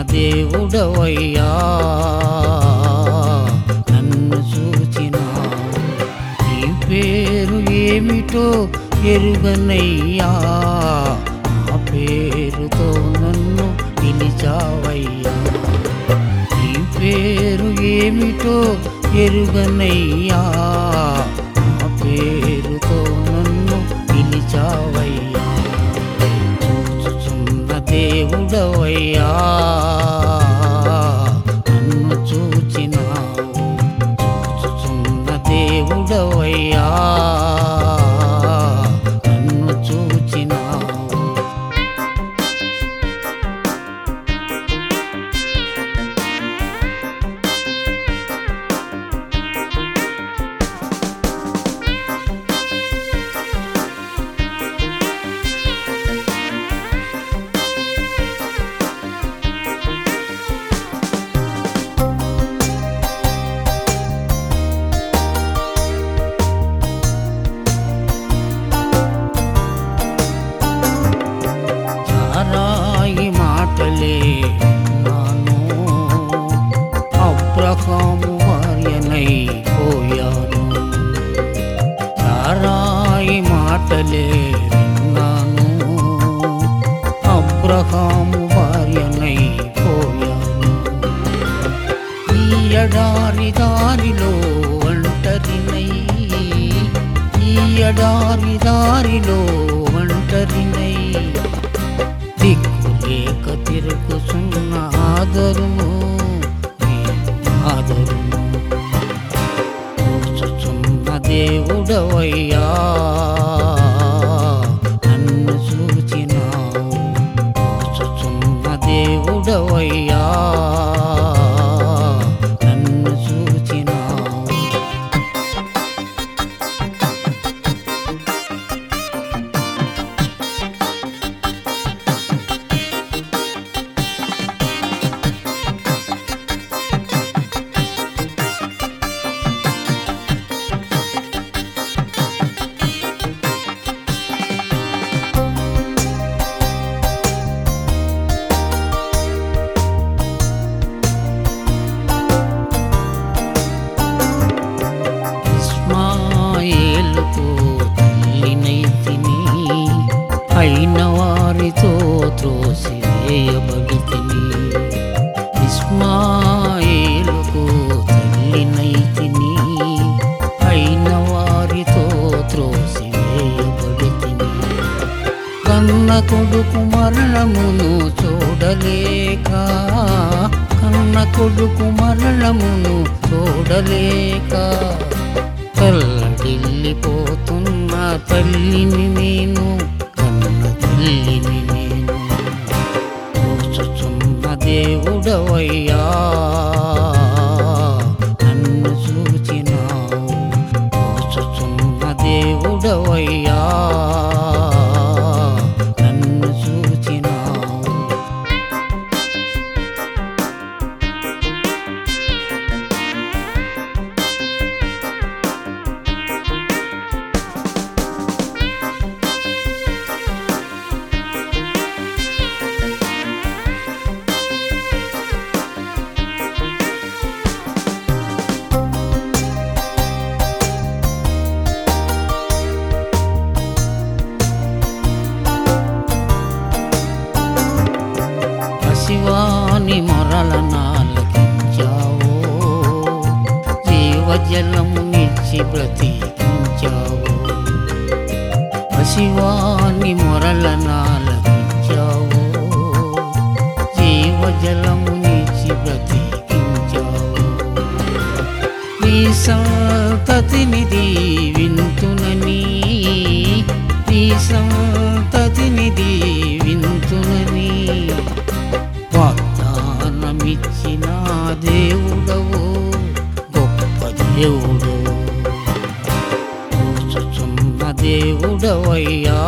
దేవుడవయ్యా నన్ను చూచినావు నీ పేరు ఏమిటో ఎరుగనయ్యా ఆ పేరుతో నన్ను పిలిచావయ్యా నీ పేరు ఏమిటో ఎరుగనయ్యా ఆ పేరుతో నన్ను పిలిచావయ్యా చూచుచున్న దేవుడవయ్యా నన్ను చూచినావు చూచుచున్న దేవుడవయ్యా నన్ను చూచినావు చారాయి మాటలే నాను అబ్రహాము భార్యనై పోయాను చారాయి మాటలే విన్నాను అబ్రహాము భార్యనై పోయాను ఈ ఎడారి దారిలో ఒంటరినై ఈ ఎడారి దారిలో ఒంటరినై దిక్కులేక తిరుగుతున్న ఆదరును నీవు ఆదరును కూర్చుచున్న దేవుడవయ్యా నన్ను చూచినావు కూర్చుచున్న దేవుడవయ్యా నన్ను చూచినావు ఇస్మాయేలుకు తల్లినైతిని అయిన వారితో త్రోసివేయబడి తిని ఇస్మాయేలుకు తల్లినైతిని అయిన వారితో త్రోసివేయబడి తిని కన్న కొడుకు మరణమును చూడలేక కన్న కొడుకు మరణమును చూడలేక తల్లడిల్లిపోతున్న తల్లిని నేను కన్న తల్లిని నేను కూర్చుచున్న దేవుడవయ్యా నన్ను చూచినావు కూర్చుచున్న దేవుడవయ్యా నన్ను చూచినావు పసివాని మొరల నాలకించావు జీవజలము నిచ్చి బ్రతికించావు పసివాని మొరల నాలకించావు జీవజలము నిచ్చి బ్రతికించావు నీ సంతతిని దీవింతునని నీ సంతతిని దీవింతునని వాగ్దానమిచ్చిన దేవుడవు గొప్ప దేవుడు కూర్చుచున్న దేవుడవయ్యా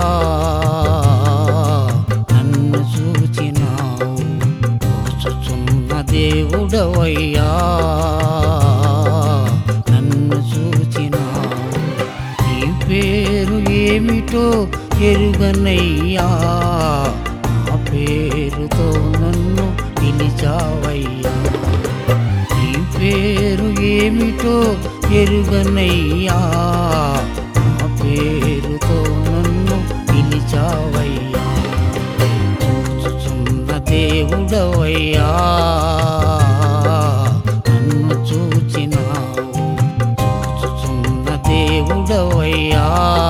నన్ను చూచినావు కూర్చుచున్న దేవుడవయ్యా నన్ను చూచినావు నీ పేరు ఏమిటో ఎరుగనయ్యా ఆ పేరుతో నన్ను పిలిచా పిలిచావయ్యా నీ పేరు ఏమిటో ఎరుగనయ్యా నా పేరుతో నన్ను పిలిచావయ్యా చూచుచున్న దేవుడవయ్యా నన్ను చూచినావు చూచుచున్న దేవుడవయ్యా